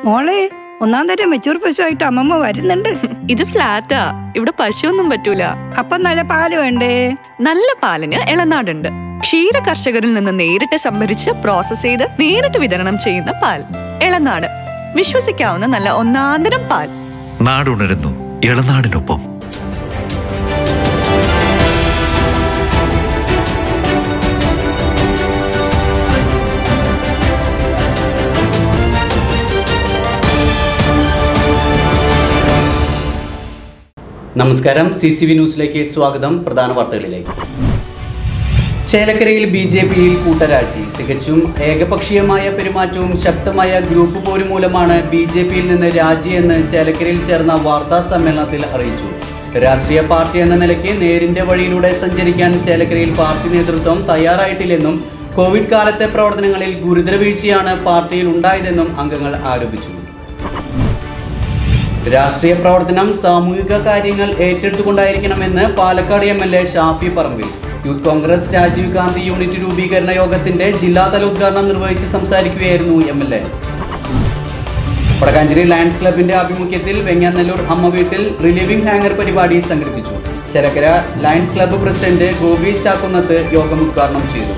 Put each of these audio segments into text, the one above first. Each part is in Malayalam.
മോളെ ഒന്നാം തരം മെച്ചൂർ പശുവായിട്ട് അമ്മമ്മ വരുന്നുണ്ട് ഇത് ഫ്ലാറ്റാ ഇവിടെ പശുവൊന്നും പറ്റൂല അപ്പൊ നല്ല പാല് വേണ്ടേ നല്ല പാലിന് ഇളനാടുണ്ട് ക്ഷീര കർഷകരിൽ നിന്ന് നേരിട്ട് സംഭരിച്ച് പ്രോസസ് ചെയ്ത് നേരിട്ട് വിതരണം ചെയ്യുന്ന പാൽ ഇളനാട് വിശ്വസിക്കാവുന്ന നല്ല ഒന്നാന്തരം പാൽ നാടുണരുന്നു ഇളനാടിനൊപ്പം നമസ്കാരം സി സി വി ന്യൂസിലേക്ക് സ്വാഗതം പ്രധാന വാർത്തകളിലേക്ക് ചേലക്കരയിൽ ബി ജെ പിയിൽ കൂട്ടരാജി തികച്ചും ഏകപക്ഷീയമായ പെരുമാറ്റവും ശക്തമായ ഗ്രൂപ്പ് പോരും മൂലമാണ് ബി ജെ പിയിൽ നിന്ന് രാജിയെന്ന് ചേലക്കരയിൽ ചേർന്ന വാർത്താ സമ്മേളനത്തിൽ അറിയിച്ചു രാഷ്ട്രീയ പാർട്ടി എന്ന നിലയ്ക്ക് നേരിന്റെ വഴിയിലൂടെ സഞ്ചരിക്കാൻ ചേലക്കരയിൽ പാർട്ടി നേതൃത്വം തയ്യാറായിട്ടില്ലെന്നും കോവിഡ് കാലത്തെ പ്രവർത്തനങ്ങളിൽ ഗുരുതര വീഴ്ചയാണ് പാർട്ടിയിൽ ഉണ്ടായതെന്നും അംഗങ്ങൾ ആരോപിച്ചു രാഷ്ട്രീയ പ്രവർത്തനം സാമൂഹിക കാര്യങ്ങൾ ഏറ്റെടുത്തുകൊണ്ടായിരിക്കണമെന്ന് Palakkad M L A Shafi Parambil Youth Congress Rajiv Gandhi unit രൂപീകരണ യോഗത്തിന്റെ ജില്ലാതല ഉദ്ഘാടനം നിർവഹിച്ച് സംസാരിക്കുകയായിരുന്നു M L A Vadakkanchery Lions ക്ലബിന്റെ ആഭിമുഖ്യത്തിൽ വെങ്ങാനല്ലൂർ അമ്മ വീട്ടിൽ റിലീവിംഗ് ഹാങ്ങർ പരിപാടി സംഘടിപ്പിച്ചു Cherakkara Lions club president Gopi Chakkunnath യോഗം ഉദ്ഘാടനം ചെയ്തു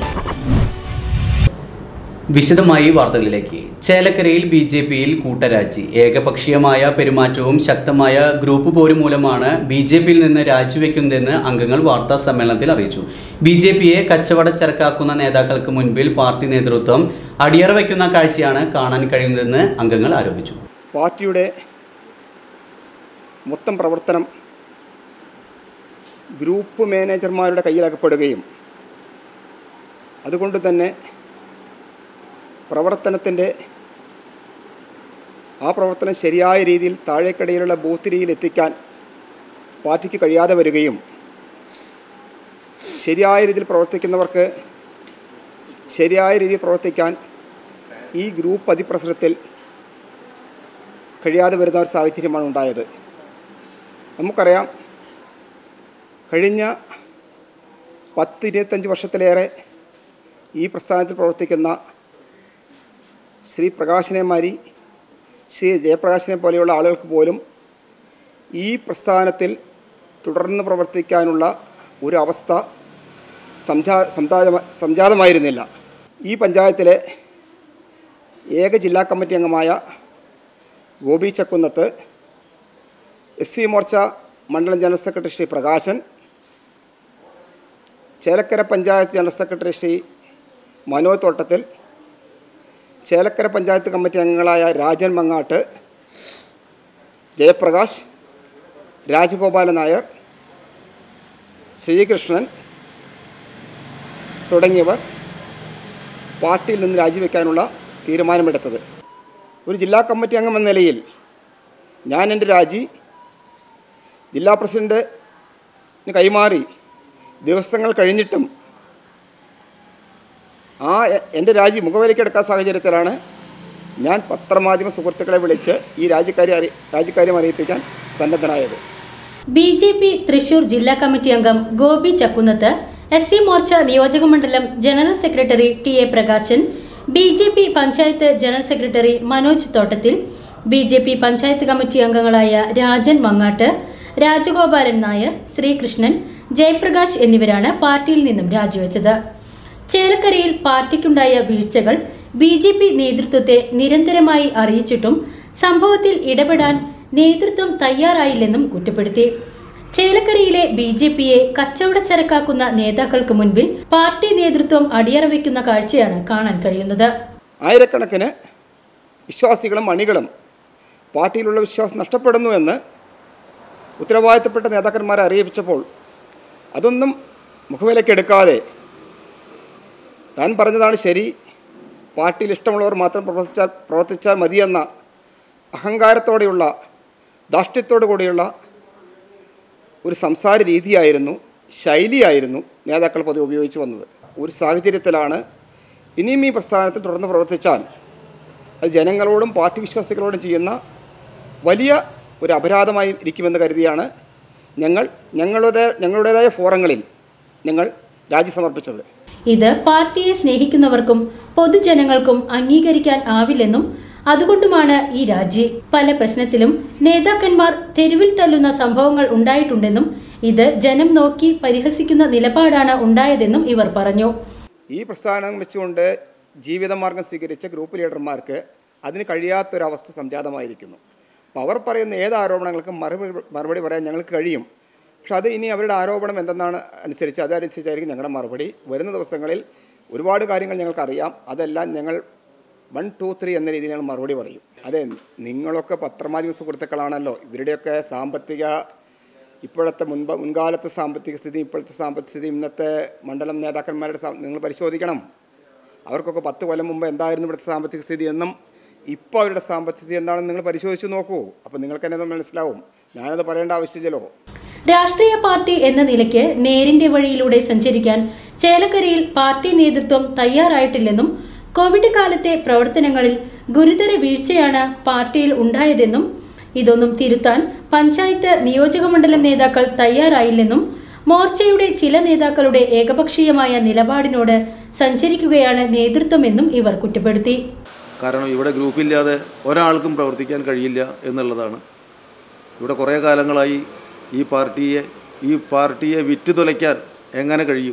വിശദമായി വാർത്തകളിലേക്ക് ചേലക്കരയിൽ ബി ജെ പിയിൽ കൂട്ടരാജി ഏകപക്ഷീയമായ പെരുമാറ്റവും ശക്തമായ ഗ്രൂപ്പ് പോരും മൂലമാണ് ബി ജെ പിയിൽ നിന്ന് രാജിവെക്കുന്നതെന്ന് അംഗങ്ങൾ വാർത്താ സമ്മേളനത്തിൽ അറിയിച്ചു ബി ജെ പിയെ കച്ചവട ചരക്കാക്കുന്ന നേതാക്കൾക്ക് മുൻപിൽ പാർട്ടി നേതൃത്വം അടിയറ വയ്ക്കുന്ന കാഴ്ചയാണ് കാണാൻ കഴിയുന്നതെന്ന് അംഗങ്ങൾ ആരോപിച്ചു പാർട്ടിയുടെ മൊത്തം പ്രവർത്തനം ഗ്രൂപ്പ് മാനേജർമാരുടെ കയ്യിലകപ്പെടുകയും അതുകൊണ്ട് തന്നെ പ്രവർത്തനത്തിൻ്റെ ആ പ്രവർത്തനം ശരിയായ രീതിയിൽ താഴേക്കടയിലുള്ള ബൂത്ത് രീതിയിൽ എത്തിക്കാൻ പാർട്ടിക്ക് കഴിയാതെ വരികയും ശരിയായ രീതിയിൽ പ്രവർത്തിക്കുന്നവർക്ക് ശരിയായ രീതിയിൽ പ്രവർത്തിക്കാൻ ഈ ഗ്രൂപ്പ് അതിപ്രസരത്തിൽ കഴിയാതെ വരുന്ന ഒരു സാഹചര്യമാണ് ഉണ്ടായത് നമുക്കറിയാം കഴിഞ്ഞ പത്ത് ഇരുപത്തഞ്ച് വർഷത്തിലേറെ ഈ പ്രസ്ഥാനത്തിൽ പ്രവർത്തിക്കുന്ന ശ്രീ പ്രകാശനെ മാരി ശ്രീ ജയപ്രകാശിനെ പോലെയുള്ള ആളുകൾക്ക് പോലും ഈ പ്രസ്ഥാനത്തിൽ തുടർന്ന് പ്രവർത്തിക്കാനുള്ള ഒരു അവസ്ഥ സംജാ സംജാത സംജാതമായിരുന്നില്ല ഈ പഞ്ചായത്തിലെ ഏക ജില്ലാ കമ്മിറ്റി അംഗമായ ഗോപി ചക്കുന്നത്ത് എസ് സി മോർച്ച മണ്ഡലം general secretary Shri Prakashan Chelakkara panchayat general secretary Shri Manoj Thottathil Chelakkara panchayat committee അംഗങ്ങളായ രാജൻ മങ്ങാട്ട് ജയപ്രകാശ് രാജഗോപാലൻ നായർ ശ്രീകൃഷ്ണൻ തുടങ്ങിയവർ പാർട്ടിയിൽ നിന്ന് രാജിവെക്കാനുള്ള തീരുമാനമെടുത്തത് ഒരു ജില്ലാ കമ്മിറ്റി അംഗം എന്ന നിലയിൽ ഞാൻ എൻ്റെ രാജി ജില്ലാ പ്രസിഡൻറ്റിന് കൈമാറി ദിവസങ്ങൾ കഴിഞ്ഞിട്ടും ആ എ- എൻ്റെ രാജി മുഖവിലക്കെടുക്കാൻ സാഹചര്യത്തിലാണ് ഞാൻ പത്രമാധ്യമ സുഹൃത്തുക്കളെ വിളിച്ച് ഈ രാജ്യക്കാരെ അറി രാജ്യക്കാര്യം അറിയിപ്പിക്കാൻ സന്നദ്ധനായത് ബി ജെ പി തൃശൂർ ജില്ലാ കമ്മിറ്റി അംഗം ഗോപി ചക്കുന്നത്ത് എസ് സി മോർച്ച നിയോജകമണ്ഡലം general secretary T A Prakashan B J P panchayat general secretary Manoj Thottathil B J P panchayat committee അംഗങ്ങളായ രാജൻ മങ്ങാട്ട് രാജഗോപാലൻ നായർ ശ്രീകൃഷ്ണൻ ജയപ്രകാശ് എന്നിവരാണ് പാർട്ടിയിൽ നിന്നും രാജിവെച്ചത് ചേലക്കരയിൽ പാർട്ടിക്കുണ്ടായ വീഴ്ചകൾ ബി ജെ പി നേതൃത്വത്തെ നിരന്തരമായി അറിയിച്ചിട്ടും സംഭവത്തിൽ ഇടപെടാൻ നേതൃത്വം തയ്യാറായില്ലെന്നും കുറ്റപ്പെടുത്തി ചേലക്കരയിലെ ബി ജെ പിയെ കച്ചവടച്ചരക്കാക്കുന്ന നേതാക്കൾക്ക് മുൻപിൽ പാർട്ടി നേതൃത്വം അടിയറ വയ്ക്കുന്ന കാഴ്ചയാണ് കാണാൻ കഴിയുന്നത് ആയിരക്കണക്കിന് വിശ്വാസികളും അണികളും പാർട്ടിയിലുള്ള വിശ്വാസം നഷ്ടപ്പെടുന്നു എന്ന് ഉത്തരവാദിത്തപ്പെട്ട നേതാക്കന്മാരെ അറിയിച്ചപ്പോൾ അതൊന്നും മുഖവിലക്കെടുക്കാതെ താൻ പറഞ്ഞതാണ് ശരി പാർട്ടിയിൽ ഇഷ്ടമുള്ളവർ മാത്രം പ്രവർത്തിച്ചാൽ പ്രവർത്തിച്ചാൽ മതിയെന്ന അഹങ്കാരത്തോടെയുള്ള ധാർഷ്ട്യത്തോടു കൂടിയുള്ള ഒരു സംസാര രീതിയായിരുന്നു ശൈലിയായിരുന്നു നേതാക്കൾ പൊതുവെ ഉപയോഗിച്ചു വന്നത് ഒരു സാഹചര്യത്തിലാണ് ഇനിയും ഈ പ്രസ്ഥാനത്തിൽ തുടർന്ന് പ്രവർത്തിച്ചാൽ അത് ജനങ്ങളോടും പാർട്ടി വിശ്വാസികളോടും ചെയ്യുന്ന വലിയ ഒരു അപരാധമായി ഇരിക്കുമെന്ന് കരുതിയാണ് ഞങ്ങൾ ഞങ്ങളുടെ ഞങ്ങളുടേതായ ഫോറങ്ങളിൽ ഞങ്ങൾ രാജി സമർപ്പിച്ചത് ഇത് പാർട്ടിയെ സ്നേഹിക്കുന്നവർക്കും പൊതുജനങ്ങൾക്കും അംഗീകരിക്കാൻ ആവില്ലെന്നും അതുകൊണ്ടുമാണ് ഈ രാജി പല പ്രശ്നത്തിലും നേതാക്കന്മാർ തെരുവിൽ തല്ലുന്ന സംഭവങ്ങൾ ഉണ്ടായിട്ടുണ്ടെന്നും ഇത് ജനം നോക്കി പരിഹസിക്കുന്ന നിലപാടാണ് ഉണ്ടായതെന്നും ഇവർ പറഞ്ഞു ഈ പ്രസ്ഥാനം വെച്ചുകൊണ്ട് ജീവിതമാർഗം സ്വീകരിച്ച ഗ്രൂപ്പ് ലീഡർമാർക്ക് അതിന് കഴിയാത്തൊരവസ്ഥ സംജാതമായിരിക്കുന്നു അപ്പോൾ അവർ പറയുന്ന ഏത് ആരോപണങ്ങൾക്കും മറുപടി മറുപടി പറയാൻ ഞങ്ങൾക്ക് കഴിയും പക്ഷെ അത് ഇനി അവരുടെ ആരോപണം എന്തെന്നാണ് അനുസരിച്ച് അതനുസരിച്ചായിരിക്കും ഞങ്ങളുടെ മറുപടി വരുന്ന ദിവസങ്ങളിൽ ഒരുപാട് കാര്യങ്ങൾ ഞങ്ങൾക്കറിയാം അതെല്ലാം ഞങ്ങൾ വൺ ടു ത്രീ എന്ന രീതിയിൽ ഞങ്ങൾ മറുപടി പറയും അതെ നിങ്ങളൊക്കെ പത്രമാധ്യമ സുഹൃത്തുക്കളാണല്ലോ ഇവരുടെയൊക്കെ സാമ്പത്തിക ഇപ്പോഴത്തെ മുൻപ് മുൻകാലത്തെ സാമ്പത്തിക സ്ഥിതി ഇപ്പോഴത്തെ സാമ്പത്തിക സ്ഥിതി ഇന്നത്തെ മണ്ഡലം നേതാക്കന്മാരുടെ സാ- നിങ്ങൾ പരിശോധിക്കണം അവർക്കൊക്കെ പത്ത് കൊല്ലം മുമ്പ് എന്തായിരുന്നു ഇവിടുത്തെ സാമ്പത്തിക സ്ഥിതി എന്നും ഇപ്പോൾ അവരുടെ സാമ്പത്തിക സ്ഥിതി എന്താണെന്ന് നിങ്ങൾ പരിശോധിച്ച് നോക്കൂ അപ്പോൾ നിങ്ങൾക്ക് തന്നെ അത് മനസ്സിലാവും ഞാനത് പറയേണ്ട ആവശ്യമില്ലല്ലോ രാഷ്ട്രീയ പാർട്ടി എന്ന നിലയ്ക്ക് നേരിന്റെ വഴിയിലൂടെ സഞ്ചരിക്കാൻ ചേലക്കരയിൽ പാർട്ടി നേതൃത്വം തയ്യാറായിട്ടില്ലെന്നും കോവിഡ് കാലത്തെ പ്രവർത്തനങ്ങളിൽ ഗുരുതര വീഴ്ചയാണ് പാർട്ടിയിൽ ഉണ്ടായതെന്നും ഇതൊന്നും തിരുത്താൻ പഞ്ചായത്ത് നിയോജകമണ്ഡലം നേതാക്കൾ തയ്യാറായില്ലെന്നും മോർച്ചയുടെ ചില നേതാക്കളുടെ ഏകപക്ഷീയമായ നിലപാടിനോട് സഞ്ചരിക്കുകയാണ് നേതൃത്വമെന്നും ഇവർ കുറ്റപ്പെടുത്തി കാരണം ഇവിടെ ഗ്രൂപ്പില്ലാതെ ഒരാൾക്കും പ്രവർത്തിക്കാൻ കഴിയില്ല എന്നുള്ളതാണ് ഇവിടെ കുറേ കാലങ്ങളായി ഈ പാർട്ടിയെ ഈ പാർട്ടിയെ വിറ്റ് തുലയ്ക്കാൻ എങ്ങനെ കഴിയും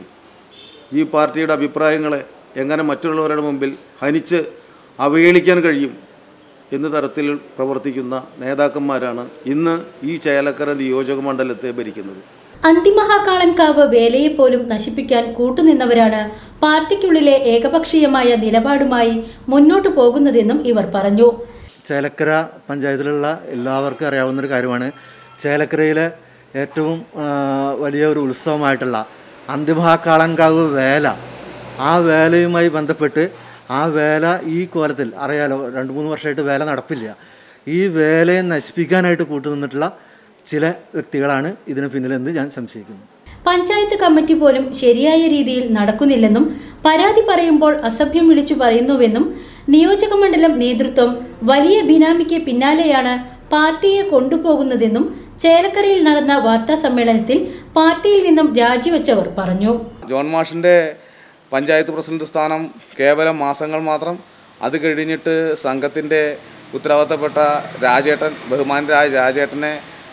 ഈ പാർട്ടിയുടെ അഭിപ്രായങ്ങളെ എങ്ങനെ മറ്റുള്ളവരുടെ മുമ്പിൽ ഹനിച്ച് അവഹേളിക്കാൻ കഴിയും എന്ന തരത്തിൽ പ്രവർത്തിക്കുന്ന നേതാക്കന്മാരാണ് ഇന്ന് ഈ ചേലക്കര നിയോജക മണ്ഡലത്തെ ഭരിക്കുന്നത് അന്തിമഹാകാളൻകാവ് വേലയെ പോലും നശിപ്പിക്കാൻ കൂട്ടുനിന്നവരാണ് പാർട്ടിക്കുള്ളിലെ ഏകപക്ഷീയമായ നിലപാടുമായി മുന്നോട്ടു പോകുന്നതെന്നും ഇവർ പറഞ്ഞു ചേലക്കര പഞ്ചായത്തിലുള്ള എല്ലാവർക്കും അറിയാവുന്നൊരു കാര്യമാണ് ചേലക്കരയിലെ ഏറ്റവും ആ, വലിയ ഒരു ഉത്സവമായിട്ടുള്ള അന്തിമഹാക്കാളൻകാവ് വേല ആ വേലയുമായി ബന്ധപ്പെട്ട് ആ വേല ഈ കോലത്തിൽ അറിയാലോ രണ്ട് മൂന്ന് വർഷമായിട്ട് വേല നടപ്പില്ല ഈ വേലയെ നശിപ്പിക്കാനായിട്ട് കൂട്ടുനിന്നിട്ടുള്ള ചില വ്യക്തികളാണ് ഇതിന് പിന്നിലെന്ന് ഞാൻ സംശയിക്കുന്നു പഞ്ചായത്ത് കമ്മിറ്റി പോലും ശരിയായ രീതിയിൽ നടക്കുന്നില്ലെന്നും പരാതി പറയുമ്പോൾ അസഭ്യം വിളിച്ചു പറയുന്നുവെന്നും നിയോജകമണ്ഡലം നേതൃത്വം വലിയ ബിനാമിക്ക് പിന്നാലെയാണ് പാർട്ടിയെ കൊണ്ടുപോകുന്നതെന്നും ചേലക്കരയിൽ നടന്ന വാർത്താ സമ്മേളനത്തിൽ പാർട്ടിയിൽ നിന്നും രാജിവെച്ചവർ പറഞ്ഞു ജോൺ മാഷിൻ്റെ പഞ്ചായത്ത് പ്രസിഡന്റ് സ്ഥാനം കേവലം മാസങ്ങൾ മാത്രം അത് കഴിഞ്ഞിട്ട് സംഘത്തിൻ്റെ ഉത്തരവാദിത്തപ്പെട്ട രാജേട്ടൻ ബഹുമാനരായ രാജേട്ടനെ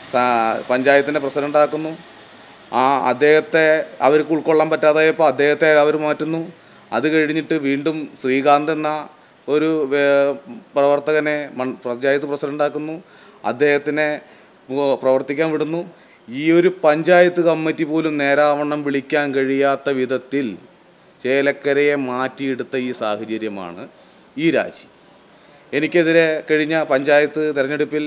സ- പഞ്ചായത്തിൻ്റെ പ്രസിഡൻ്റാക്കുന്നു ആ അദ്ദേഹത്തെ അവർക്ക് ഉൾക്കൊള്ളാൻ പറ്റാതായപ്പോൾ അദ്ദേഹത്തെ അവർ മാറ്റുന്നു അത് കഴിഞ്ഞിട്ട് വീണ്ടും ശ്രീകാന്ത് എന്ന ഒരു വേ- പ്രവർത്തകനെ മൺ- പഞ്ചായത്ത് പ്രസിഡൻ്റാക്കുന്നു അദ്ദേഹത്തിനെ മു- പ്രവർത്തിക്കാൻ വിടുന്നു ഈ ഒരു പഞ്ചായത്ത് കമ്മിറ്റി പോലും നേരാവണ്ണം വിളിക്കാൻ കഴിയാത്ത വിധത്തിൽ ചേലക്കരയെ മാറ്റിയെടുത്ത ഈ സാഹചര്യമാണ് ഈ രാജി എനിക്കെതിരെ കഴിഞ്ഞ പഞ്ചായത്ത് തെരഞ്ഞെടുപ്പിൽ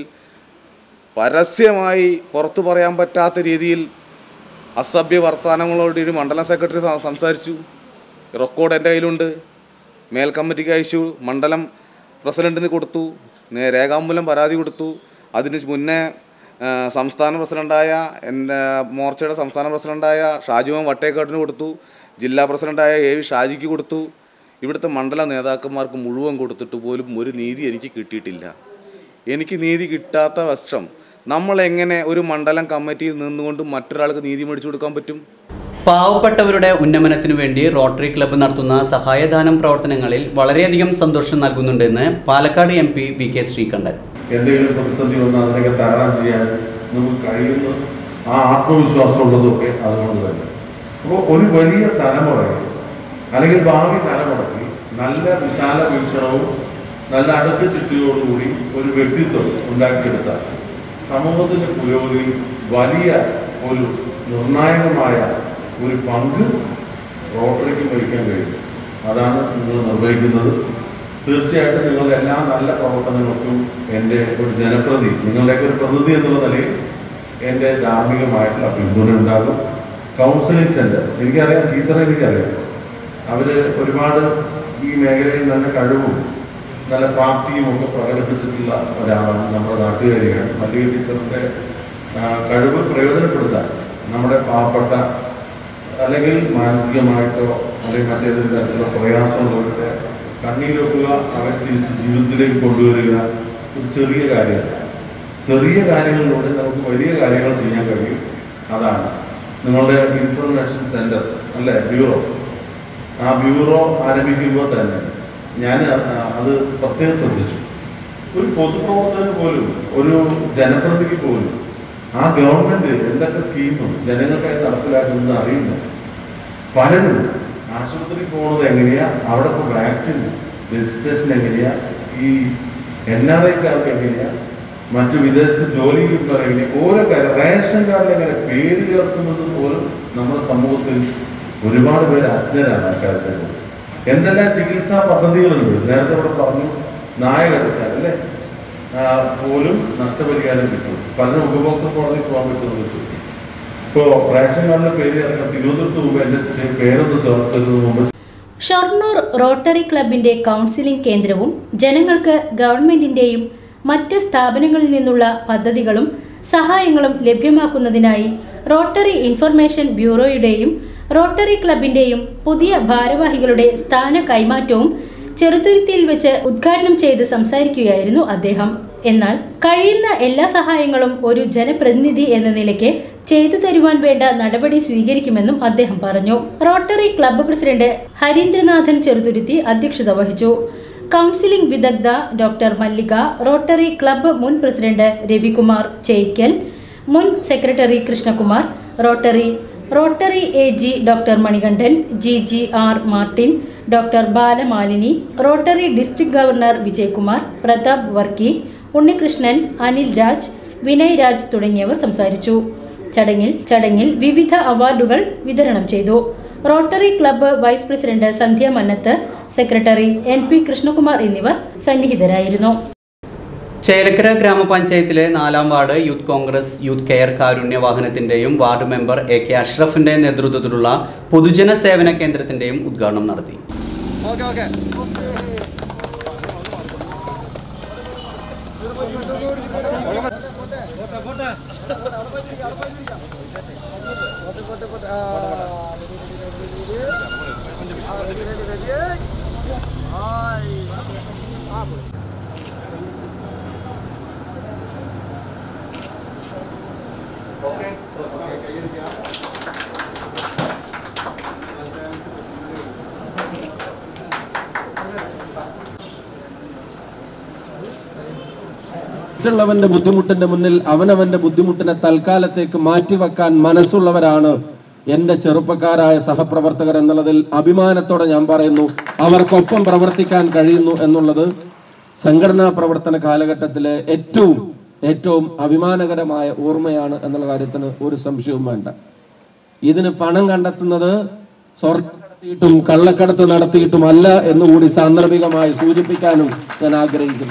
പരസ്യമായി പുറത്തു പറയാൻ പറ്റാത്ത രീതിയിൽ അസഭ്യ വർത്തമാനങ്ങളോട് ഒരു മണ്ഡലം സെക്രട്ടറി സം- സംസാരിച്ചു റെക്കോർഡ് എൻ്റെ കയ്യിലുണ്ട് മേൽ കമ്മിറ്റിക്ക് അയച്ചു മണ്ഡലം പ്രസിഡന്റിന് കൊടുത്തു നേ- രേഖാമൂലം പരാതി കൊടുത്തു അതിന് മുന്നേ ആ, സംസ്ഥാന പ്രസിഡന്റായ എൻ്റെ മോർച്ചയുടെ സംസ്ഥാന പ്രസിഡന്റായ ഷാജിമോൻ വട്ടേക്കാടിന് കൊടുത്തു ജില്ലാ പ്രസിഡന്റായ എ വി ഷാജിക്ക് കൊടുത്തു ഇവിടുത്തെ മണ്ഡല നേതാക്കന്മാർക്ക് മുഴുവൻ കൊടുത്തിട്ട് പോലും ഒരു നീതി എനിക്ക് കിട്ടിയിട്ടില്ല എനിക്ക് നീതി കിട്ടാത്ത പക്ഷം നമ്മൾ എങ്ങനെ ഒരു മണ്ഡലം കമ്മിറ്റിയിൽ നിന്നുകൊണ്ട് മറ്റൊരാൾക്ക് നീതി മേടിച്ചു കൊടുക്കാൻ പറ്റും പാവപ്പെട്ടവരുടെ ഉന്നമനത്തിനു വേണ്ടി റോട്ടറി ക്ലബ്ബ് നടത്തുന്ന സഹായദാനം പ്രവർത്തനങ്ങളിൽ വളരെയധികം സന്തോഷം നൽകുന്നുണ്ടെന്ന് Palakkad M P V K Sreekandan എന്തെങ്കിലും പ്രതിസന്ധി വന്നാൽ അതിനൊക്കെ തരണം ചെയ്യാൻ നമുക്ക് കഴിയുന്ന ആ ആത്മവിശ്വാസം ഉള്ളതൊക്കെ അതുകൊണ്ട് തന്നെ അപ്പോൾ ഒരു വലിയ തലമുറയിൽ അല്ലെങ്കിൽ ഭാവി തലമുറയ്ക്ക് നല്ല വിശാല വീക്ഷണവും നല്ല അടുത്ത ചുറ്റിയോടുകൂടി ഒരു വ്യക്തിത്വം ഉണ്ടാക്കിയെടുത്താൽ സമൂഹത്തിന്റെ പുരോഗതിയിൽ വലിയ ഒരു നിർണായകമായ ഒരു പങ്ക് റോട്ടറിക്ക് വഹിക്കാൻ കഴിയും അതാണ് നിങ്ങൾ നിർവഹിക്കുന്നത് തീർച്ചയായിട്ടും നിങ്ങളുടെ എല്ലാ നല്ല പ്രവർത്തനങ്ങൾക്കും എൻ്റെ ഒരു ജനപ്രതി നിങ്ങളുടെയൊക്കെ ഒരു പ്രതിനിധി എന്നുള്ള നിലയിൽ എൻ്റെ ധാർമ്മികമായിട്ടുള്ള പിന്തുണ ഉണ്ടാകും കൗൺസിലിംഗ് സെൻറ്റർ എനിക്കറിയാം ടീച്ചറെ എനിക്കറിയാം അവർ ഒരുപാട് ഈ മേഖലയിൽ നല്ല കഴിവും നല്ല പ്രാപ്തിയും ഒക്കെ പ്രകടിപ്പിച്ചിട്ടുള്ള ഒരാളാണ് നമ്മുടെ നാട്ടുകാരിയാണ് മല്ലിക ടീച്ചറിൻ്റെ ആ, കഴിവ് പ്രയോജനപ്പെടുത്താൻ നമ്മുടെ പാവപ്പെട്ട അല്ലെങ്കിൽ മാനസികമായിട്ടോ അല്ലെങ്കിൽ മറ്റേതെങ്കിലും തരത്തിലുള്ള പ്രയാസമുള്ളവരുടെ കണ്ണീരൊക്കുക അവരെ തിരിച്ച് ജീവിതത്തിലേക്ക് കൊണ്ടുവരിക ഒരു ചെറിയ കാര്യമല്ല ചെറിയ കാര്യങ്ങളിലൂടെ നമുക്ക് വലിയ കാര്യങ്ങൾ ചെയ്യാൻ കഴിയും അതാണ് നിങ്ങളുടെ ഇൻഫർമേഷൻ സെന്റർ അല്ലേ ബ്യൂറോ ആ ബ്യൂറോ ആരംഭിക്കുമ്പോൾ തന്നെ ഞാൻ ആ, അത് പ്രത്യേകം ശ്രദ്ധിച്ചു ഒരു പൊതുപ്രവർത്തകന് പോലും ഒരു ജനപ്രതിനിധിക്ക് പോലും ആ ഗവൺമെന്റ് എന്തൊക്കെ സ്കീമും ജനങ്ങൾക്കായി നടപ്പിലാക്കുന്നത് അറിയില്ല പലരും ആശുപത്രി പോകുന്നത് എങ്ങനെയാ അവിടെ ഇപ്പോൾ വാക്സിൻ രജിസ്ട്രേഷൻ എങ്ങനെയാ ഈ എൻ ആർ ഐക്കാർക്ക് എങ്ങനെയാ മറ്റു വിദേശത്ത് ജോലി കിട്ടുന്നവർ എങ്ങനെയാ ഓരോ കാര്യം റേഷൻ കാർഡിൽ എങ്ങനെ പേര് ചേർക്കുന്നത് പോലും നമ്മുടെ സമൂഹത്തിൽ ഒരുപാട് പേര് അജ്ഞരാണ് അക്കാര്യത്തെ കുറിച്ച് എന്തെല്ലാം ചികിത്സാ പദ്ധതികളുണ്ട് നേരത്തെ ഇവിടെ പറഞ്ഞു നായ കടിച്ചാൽ അല്ലേ ആ, പോലും നഷ്ടപരിഹാരം കിട്ടും പലരും ഉപഭോക്തൃ കോടതി പോകാൻ പറ്റുമെന്ന് വെച്ചു ഇപ്പോ റേഷൻ കാർഡിലെ പേര് ഇറക്കാൻ തിരുവനന്തപുരത്ത് മുമ്പ് എന്റെ പേരൊന്ന് ചേർത്തതിന് മുമ്പ് ഷൊർണൂർ റോട്ടറി ക്ലബിന്റെ കൗൺസിലിംഗ് കേന്ദ്രവും ജനങ്ങൾക്ക് ഗവൺമെന്റിന്റെയും മറ്റ് സ്ഥാപനങ്ങളിൽ നിന്നുള്ള പദ്ധതികളും സഹായങ്ങളും ലഭ്യമാക്കുന്നതിനായി റോട്ടറി ഇൻഫർമേഷൻ ബ്യൂറോയുടെയും റോട്ടറി ക്ലബിന്റെയും പുതിയ ഭാരവാഹികളുടെ സ്ഥാന കൈമാറ്റവും ചെറുതുരുത്തിയിൽ വെച്ച് ഉദ്ഘാടനം ചെയ്ത് സംസാരിക്കുകയായിരുന്നു അദ്ദേഹം എന്നാൽ കഴിയുന്ന എല്ലാ സഹായങ്ങളും ഒരു ജനപ്രതിനിധി എന്ന നിലയ്ക്ക് ചെയ്തു തരുവാൻ വേണ്ട നടപടി സ്വീകരിക്കുമെന്നും അദ്ദേഹം പറഞ്ഞു Rotary club president Harindranathan Cheruthuruthy അധ്യക്ഷത വഹിച്ചു കൗൺസിലിംഗ് വിദഗ്ധ ഡോക്ടർ മല്ലിക റോട്ടറി ക്ലബ്ബ് മുൻ പ്രസിഡന്റ് രവികുമാർ ചേയ്ക്കൽ മുൻ secretary Krishnakumar Rotary Rotary A G doctor Manikandan G G R Martin doctor Balamalini Rotary district governor Vijayakumar Pratap Varkey Unnikrishnan Anil Raj Vinay Raj തുടങ്ങിയവർ സംസാരിച്ചു ചടങ്ങിൽ ചടങ്ങിൽ വിവിധ അവാർഡുകൾ വിതരണം ചെയ്തു Rotary club vice president Sandhya Mannath secretary N P Krishnakumar എന്നിവർ സന്നിഹിതരായിരുന്നു ചേലക്കര ഗ്രാമപഞ്ചായത്തിലെ നാലാം ward Youth Congress youth care കാരുണ്യ വാഹനത്തിന്റെയും വാർഡ് മെമ്പർ എ കെ അഷ്റഫിന്റെ നേതൃത്വത്തിലുള്ള പൊതുജന സേവന കേന്ദ്രത്തിന്റെയും ഉദ്ഘാടനം നടത്തി മറ്റുള്ളവന്റെ ബുദ്ധിമുട്ടിന്റെ മുന്നിൽ അവനവന്റെ ബുദ്ധിമുട്ടിനെ തൽക്കാലത്തേക്ക് മാറ്റിവെക്കാൻ മനസ്സുള്ളവരാണ് എന്റെ ചെറുപ്പക്കാരായ സഹപ്രവർത്തകർ എന്നുള്ളതിൽ അഭിമാനത്തോടെ ഞാൻ പറയുന്നു അവർക്കൊപ്പം പ്രവർത്തിക്കാൻ കഴിയുന്നു എന്നുള്ളത് സംഘടനാ പ്രവർത്തന കാലഘട്ടത്തിലെ ഏറ്റവും ഏറ്റവും അഭിമാനകരമായ ഓർമ്മയാണ് എന്നുള്ള കാര്യത്തിന് ഒരു സംശയവും വേണ്ട ഇതിന് പണം കണ്ടെത്തുന്നത് സ്വർണ്ണം നടത്തിയിട്ടും കള്ളക്കടത്ത് നടത്തിയിട്ടും അല്ല എന്നുകൂടി സാന്ദർഭികമായി സൂചിപ്പിക്കാനും ഞാൻ ആഗ്രഹിക്കുന്നു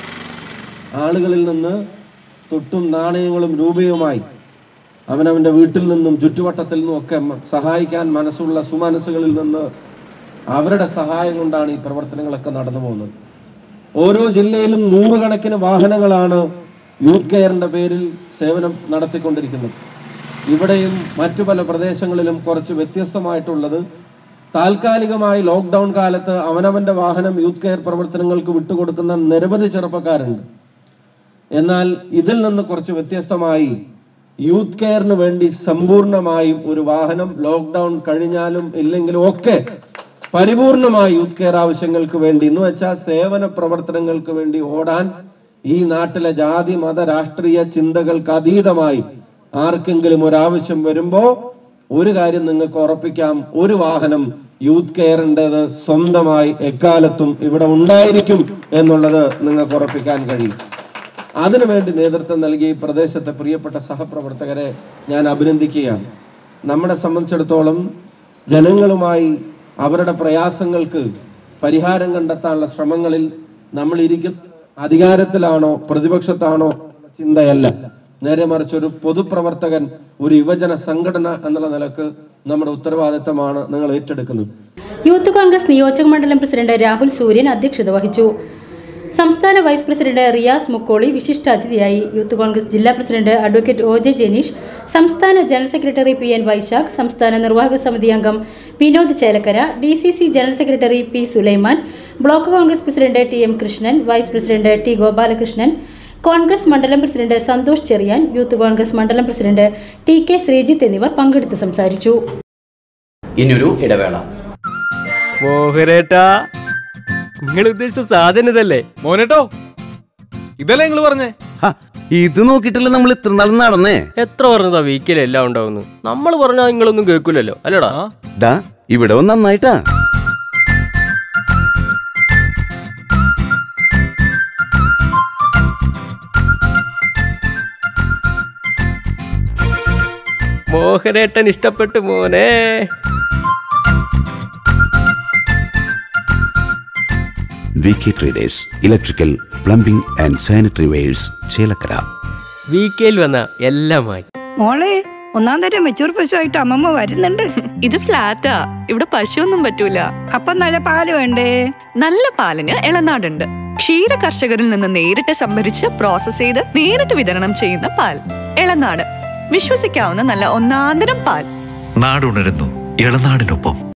ആളുകളിൽ നിന്ന് തൊട്ടും നാണയങ്ങളും രൂപയുമായി അവനവൻ്റെ വീട്ടിൽ നിന്നും ചുറ്റുവട്ടത്തിൽ നിന്നും ഒക്കെ മ- സഹായിക്കാൻ മനസ്സുള്ള സുമനസ്സുകളിൽ നിന്ന് അവരുടെ സഹായം കൊണ്ടാണ് ഈ പ്രവർത്തനങ്ങളൊക്കെ നടന്നു പോകുന്നത് ഓരോ ജില്ലയിലും നൂറുകണക്കിന് വാഹനങ്ങളാണ് യൂത്ത് കെയറിന്റെ പേരിൽ സേവനം നടത്തിക്കൊണ്ടിരിക്കുന്നത് ഇവിടെയും മറ്റു പല പ്രദേശങ്ങളിലും കുറച്ച് വ്യത്യസ്തമായിട്ടുള്ളത് താൽക്കാലികമായി ലോക്ക്ഡൗൺ കാലത്ത് അവനവന്റെ വാഹനം യൂത്ത് കെയർ പ്രവർത്തനങ്ങൾക്ക് വിട്ടുകൊടുക്കുന്ന നിരവധി ചെറുപ്പക്കാരുണ്ട് എന്നാൽ ഇതിൽ നിന്ന് കുറച്ച് വ്യത്യസ്തമായി യൂത്ത് കെയറിന് വേണ്ടി സമ്പൂർണമായും ഒരു വാഹനം ലോക്ക്ഡൗൺ കഴിഞ്ഞാലും ഇല്ലെങ്കിലും ഒക്കെ പരിപൂർണമായി യൂത്ത് കെയർ ആവശ്യങ്ങൾക്ക് വേണ്ടി എന്ന് വെച്ചാൽ സേവന പ്രവർത്തനങ്ങൾക്ക് വേണ്ടി ഓടാൻ ഈ നാട്ടിലെ ജാതി മത രാഷ്ട്രീയ ചിന്തകൾക്ക് അതീതമായി ആർക്കെങ്കിലും ഒരാവശ്യം വരുമ്പോ ഒരു കാര്യം നിങ്ങൾക്ക് ഉറപ്പിക്കാം ഒരു വാഹനം യൂത്ത് കെയറിൻ്റെത് സ്വന്തമായി എക്കാലത്തും ഇവിടെ ഉണ്ടായിരിക്കും എന്നുള്ളത് നിങ്ങൾക്ക് ഉറപ്പിക്കാൻ കഴിയും അതിനുവേണ്ടി നേതൃത്വം നൽകി ഈ പ്രദേശത്തെ പ്രിയപ്പെട്ട സഹപ്രവർത്തകരെ ഞാൻ അഭിനന്ദിക്കുകയാണ് നമ്മളെ സംബന്ധിച്ചിടത്തോളം ജനങ്ങളുമായി അവരുടെ പ്രയാസങ്ങൾക്ക് പരിഹാരം കണ്ടെത്താനുള്ള ശ്രമങ്ങളിൽ നമ്മൾ ഇരിക്കുന്ന അധികാരത്തിലാണോ പ്രതിപക്ഷത്താണോ എന്നുള്ള ചിന്തയല്ല നേരെ മറിച്ച് ഒരു പൊതുപ്രവർത്തകൻ ഒരു യുവജന സംഘടന എന്നുള്ള നിലക്ക് നമ്മുടെ ഉത്തരവാദിത്തമാണ് നിങ്ങൾ ഏറ്റെടുക്കുന്നത് യൂത്ത് കോൺഗ്രസ് നിയോജക മണ്ഡലം പ്രസിഡന്റ് രാഹുൽ സൂര്യൻ അധ്യക്ഷത വഹിച്ചു സംസ്ഥാന വൈസ് പ്രസിഡന്റ് റിയാസ് മുക്കോളി വിശിഷ്ടാതിഥിയായി യൂത്ത് കോൺഗ്രസ് ജില്ലാ president advocate O J Janeesh സംസ്ഥാന general secretary P N Vaishakh സംസ്ഥാന നിർവാഹക സമിതി അംഗം Vinod Chelakkara D C C general secretary P Sulaiman block Congress president T M Krishnan vice president T Gopalakrishnan Congress മണ്ഡലം president Santhosh Cherian Youth Congress മണ്ഡലം പ്രസിഡന്റ് ടി കെ ശ്രീജിത്ത് എന്നിവർ പങ്കെടുത്ത് സംസാരിച്ചു ഇനിയൊരു ഇടവേള മോഹനേട്ടാ നിങ്ങൾ ഉദ്ദേശിച്ച സാധനം ഇതല്ലേ മോനേട്ടോ ഇതല്ലേ നിങ്ങൾ പറഞ്ഞേ ഇത് നോക്കിയിട്ടല്ലേ നമ്മൾ ഇത്ര നാൾ നടന്നേ എത്ര പറഞ്ഞതാ വീക്കിൽ എല്ലാം ഉണ്ടാവുന്നു നമ്മൾ പറഞ്ഞാൽ നിങ്ങളൊന്നും കേൾക്കൂലല്ലോ അല്ലടാ ഡാ ഇവിടെ വന്ന് നന്നായിട്ടാ മോഹനേട്ടൻ ഇഷ്ടപ്പെട്ടു മോനെ V K traders electrical plumbing and sanitary wares Chelakkara വീക്കയിൽ വന്ന എല്ലാമായി മോളെ ഒന്നാം തരം മെച്ചൂർ പശുവായിട്ട് അമ്മമ്മ വരുന്നുണ്ട് ഇത് ഫ്ലാറ്റാ ഇവിടെ പശുവൊന്നും പറ്റൂല അപ്പം നല്ല പാല് വേണ്ടേ നല്ല പാലിന് ഇളനാടുണ്ട് ക്ഷീര കർഷകരിൽ നിന്ന് നേരിട്ട് സംഭരിച്ച് പ്രോസസ് ചെയ്ത് നേരിട്ട് വിതരണം ചെയ്യുന്ന പാൽ ഇളനാട് വിശ്വസിക്കാവുന്ന നല്ല ഒന്നാന്തരം പാൽ നാടുണരുന്നു ഇളനാടിനൊപ്പം